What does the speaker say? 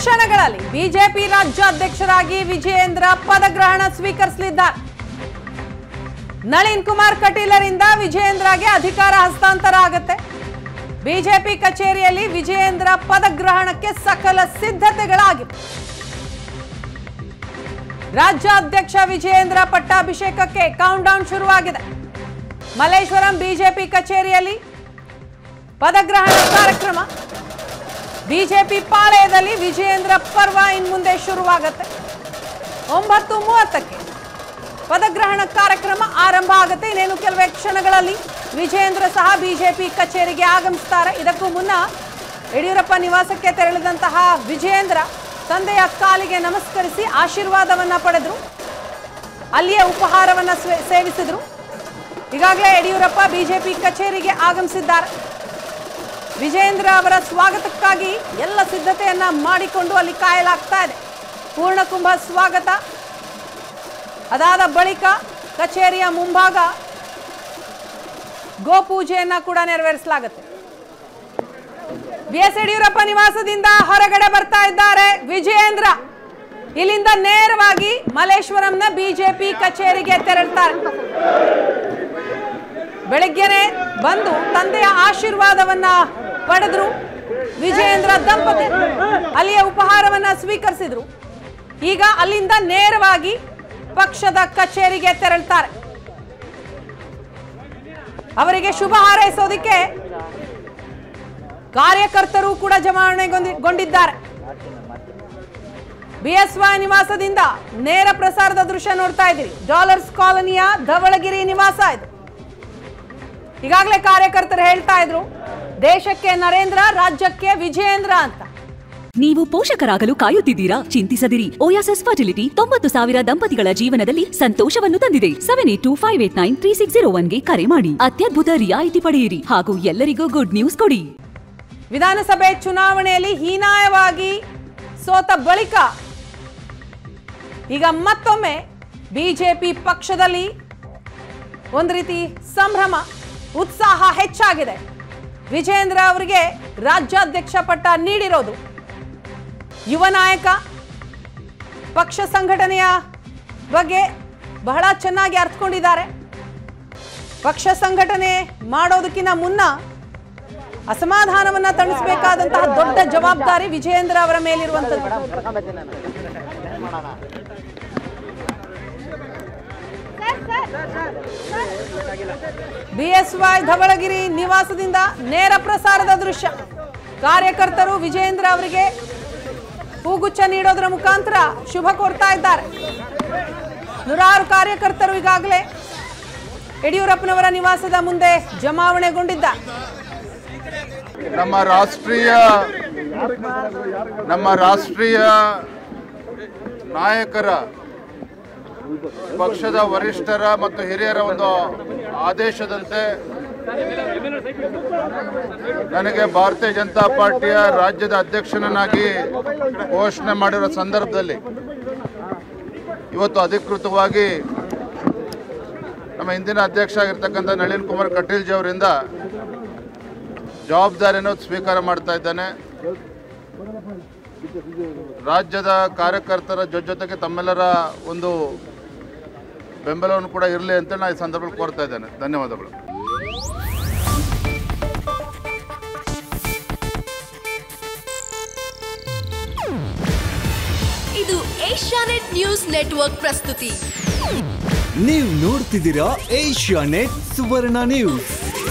ಕ್ಷಣಗಳಲ್ಲಿ ಬಿಜೆಪಿ ರಾಜ್ಯಾಧ್ಯಕ್ಷರಾಗಿ ವಿಜಯೇಂದ್ರ ಪದಗ್ರಹಣ ಸ್ವೀಕರಿಸಲಿದ್ದಾರೆ ನಳಿನ್ ಕುಮಾರ್ ಕಟೀಲರಿಂದ ವಿಜಯೇಂದ್ರಗೆ ಅಧಿಕಾರ ಹಸ್ತಾಂತರ ಆಗುತ್ತೆ ಬಿಜೆಪಿ ಕಚೇರಿಯಲ್ಲಿ ವಿಜಯೇಂದ್ರ ಪದಗ್ರಹಣಕ್ಕೆ ಸಕಲ ಸಿದ್ಧತೆಗಳಾಗಿವೆ ರಾಜ್ಯಾಧ್ಯಕ್ಷ ವಿಜಯೇಂದ್ರ ಪಟ್ಟಾಭಿಷೇಕಕ್ಕೆ ಕೌಂಟ್ ಡೌನ್ ಶುರುವಾಗಿದೆ ಮಲ್ಲೇಶ್ವರಂ ಬಿಜೆಪಿ ಕಚೇರಿಯಲ್ಲಿ ಪದಗ್ರಹಣ ಕಾರ್ಯಕ್ರಮ ಬಿಜೆಪಿ ಪಾಳೆಯದಲ್ಲಿ ವಿಜಯೇಂದ್ರ ಪರ್ವ ಇನ್ ಮುಂದೆ ಶುರುವಾಗುತ್ತೆ ಒಂಬತ್ತು ಮೂವತ್ತಕ್ಕೆ ಪದಗ್ರಹಣ ಕಾರ್ಯಕ್ರಮ ಆರಂಭ ಆಗುತ್ತೆ ಇನ್ನೇನು ಕೆಲವೇ ಕ್ಷಣಗಳಲ್ಲಿ ವಿಜಯೇಂದ್ರ ಸಹ ಬಿಜೆಪಿ ಕಚೇರಿಗೆ ಆಗಮಿಸ್ತಾರೆ ಇದಕ್ಕೂ ಮುನ್ನ ಯಡಿಯೂರಪ್ಪ ನಿವಾಸಕ್ಕೆ ತೆರಳಿದಂತಹ ವಿಜಯೇಂದ್ರ ತಂದೆಯ ಕಾಲಿಗೆ ನಮಸ್ಕರಿಸಿ ಆಶೀರ್ವಾದವನ್ನ ಪಡೆದ್ರು ಅಲ್ಲಿಯೇ ಉಪಹಾರವನ್ನ ಸ್ವೇ- ಸೇವಿಸಿದ್ರು ಈಗಾಗಲೇ ಯಡಿಯೂರಪ್ಪ ಬಿಜೆಪಿ ಕಚೇರಿಗೆ ಆಗಮಿಸಿದ್ದಾರೆ ವಿಜೇಂದ್ರ ಅವರ ಸ್ವಾಗತಕ್ಕಾಗಿ ಎಲ್ಲ ಸಿದ್ಧತೆಯನ್ನ ಮಾಡಿಕೊಂಡು ಅಲ್ಲಿ ಕಾಯಲಾಗ್ತಾ ಇದೆ ಪೂರ್ಣಕುಂಭ ಸ್ವಾಗತ ಅದಾದ ಬಳಿಕ ಕಚೇರಿಯ ಮುಂಭಾಗ ಗೋಪೂಜೆಯನ್ನ ಕೂಡ ನೆರವೇರಿಸಲಾಗುತ್ತೆ ಬಿ ಎಸ್ ಯಡಿಯೂರಪ್ಪ ನಿವಾಸದಿಂದ ಹೊರಗಡೆ ಬರ್ತಾ ಇದ್ದಾರೆ ವಿಜಯೇಂದ್ರ ಇಲ್ಲಿಂದ ನೇರವಾಗಿ ಮಲ್ಲೇಶ್ವರಂನ ಬಿಜೆಪಿ ಕಚೇರಿಗೆ ತೆರಳ್ತಾರೆ ಬೆಳಗ್ಗೆನೆ ಬಂದು ತಂದೆಯ ಆಶೀರ್ವಾದವನ್ನ ಪಡೆದ್ರು ವಿಜಯೇಂದ್ರ ದಂಪತಿ ಅಲ್ಲಿಯ ಉಪಹಾರವನ್ನ ಸ್ವೀಕರಿಸಿದ್ರು ಈಗ ಅಲ್ಲಿಂದ ನೇರವಾಗಿ ಪಕ್ಷದ ಕಚೇರಿಗೆ ತೆರಳ್ತಾರೆ ಅವರಿಗೆ ಶುಭ ಹಾರೈಸೋದಕ್ಕೆ ಕಾರ್ಯಕರ್ತರು ಕೂಡ ಜಮಾವಣೆಗೊಂಡಿದ್ದಾರೆ ಬಿಎಸ್ವೈ ನಿವಾಸದಿಂದ ನೇರ ಪ್ರಸಾರದ ದೃಶ್ಯ ನೋಡ್ತಾ ಇದ್ದೀರಿ ಡಾಲರ್ಸ್ ಕಾಲೋನಿಯ ಧವಳಗಿರಿ ನಿವಾಸ ಇದು ಈಗಾಗಲೇ ಕಾರ್ಯಕರ್ತರು ಹೇಳ್ತಾ ಇದ್ರು ದೇಶಕ್ಕೆ ನರೇಂದ್ರ ರಾಜ್ಯಕ್ಕೆ ವಿಜಯೇಂದ್ರ ಅಂತ ನೀವು ಪೋಷಕರಾಗಲು ಕಾಯುತ್ತಿದ್ದೀರಾ ಚಿಂತಿಸದಿರಿ ಓಯಾಸಸ್ ಫರ್ಟಿಲಿಟಿ ತೊಂಬತ್ತು ಸಾವಿರ ದಂಪತಿಗಳ ಜೀವನದಲ್ಲಿ ಸಂತೋಷವನ್ನು ತಂದಿದೆ seven eight two five eight nine three six zero ಒನ್ಗೆ ಕರೆ ಮಾಡಿ ಅತ್ಯದ್ಭುತ ರಿಯಾಯಿತಿ ಪಡೆಯಿರಿ ಹಾಗೂ ಎಲ್ಲರಿಗೂ ಗುಡ್ ನ್ಯೂಸ್ ಕೊಡಿ ವಿಧಾನಸಭೆ ಚುನಾವಣೆಯಲ್ಲಿ ಹೀನಾಯವಾಗಿ ಸೋತ ಬಳಿಕ ಈಗ ಮತ್ತೊಮ್ಮೆ ಬಿಜೆಪಿ ಪಕ್ಷದಲ್ಲಿ ಒಂದು ರೀತಿ ಸಂಭ್ರಮ ಉತ್ಸಾಹ ಹೆಚ್ಚಾಗಿದೆ ವಿಜೇಂದ್ರ ಅವರಿಗೆ ರಾಜ್ಯಾಧ್ಯಕ್ಷ ಪಟ್ಟ ನೀಡಿರೋದು ಯುವ ನಾಯಕ ಪಕ್ಷ ಸಂಘಟನೆಯ ಬಗ್ಗೆ ಬಹಳ ಚೆನ್ನಾಗಿ ಅರ್ಥಕೊಂಡಿದ್ದಾರೆ ಪಕ್ಷ ಸಂಘಟನೆ ಮಾಡೋದಕ್ಕಿಂತ ಮುನ್ನ ಅಸಮಾಧಾನವನ್ನ ತಣಿಸಬೇಕಾದಂತಹ ದೊಡ್ಡ ಜವಾಬ್ದಾರಿ ವಿಜಯೇಂದ್ರ ಅವರ ಮೇಲಿರುವಂತದ್ದು ಬಿಎಸ್ವೈ ಧವಳಗಿರಿ ನಿವಾಸದಿಂದ ನೇರ ಪ್ರಸಾರದ ದೃಶ್ಯ ಕಾರ್ಯಕರ್ತರು ವಿಜಯೇಂದ್ರ ಅವರಿಗೆ ಹೂಗುಚ್ಛ ನೀಡೋದರ ಮುಖಾಂತರ ಶುಭ ಕೋರ್ತಾ ಇದ್ದಾರೆ ನೂರಾರು ಕಾರ್ಯಕರ್ತರು ಈಗಾಗಲೇ ಯಡಿಯೂರಪ್ಪನವರ ನಿವಾಸದ ಮುಂದೆ ಜಮಾವಣೆಗೊಂಡಿದ್ದಾರೆ ನಮ್ಮ ರಾಷ್ಟ್ರೀಯ ನಮ್ಮ ರಾಷ್ಟ್ರೀಯ ನಾಯಕರ ಪಕ್ಷದ ವರಿಷ್ಠರ ಮತ್ತು ಹಿರಿಯರ ಒಂದು ಆದೇಶದಂತೆ ನನಗೆ ಭಾರತೀಯ ಜನತಾ ಪಾರ್ಟಿಯ ರಾಜ್ಯದ ಅಧ್ಯಕ್ಷನನ್ನಾಗಿ ಘೋಷಣೆ ಮಾಡಿರೋ ಸಂದರ್ಭದಲ್ಲಿ ಇವತ್ತು ಅಧಿಕೃತವಾಗಿ ನಮ್ಮ ಹಿಂದಿನ ಅಧ್ಯಕ್ಷ ಆಗಿರ್ತಕ್ಕಂಥ ನಳಿನ್ ಕುಮಾರ್ ಕಟೀಲ್ ಜಿ ಅವರಿಂದ ಜವಾಬ್ದಾರಿಯನ್ನು ಸ್ವೀಕಾರ ಮಾಡ್ತಾ ಇದ್ದಾನೆ ರಾಜ್ಯದ ಕಾರ್ಯಕರ್ತರ ಜೊತೆ ಜೊತೆಗೆ ತಮ್ಮೆಲ್ಲರ ಒಂದು ಬೆಂಬಲವನ್ನು ಕೂಡ ಇರಲಿ ಅಂತ ನಾನು ಈ ಸಂದರ್ಭದಲ್ಲಿ ಕೋರ್ತಾ ಇದ್ದೇನೆ ಧನ್ಯವಾದಗಳು ಇದು ಏಷ್ಯಾನೆಟ್ ನ್ಯೂಸ್ ನೆಟ್ವರ್ಕ್ ಪ್ರಸ್ತುತಿ ನೀವು ನೋಡ್ತಿದ್ದೀರಾ ಏಷ್ಯಾ ನೆಟ್ ಸುವರ್ಣ ನ್ಯೂಸ್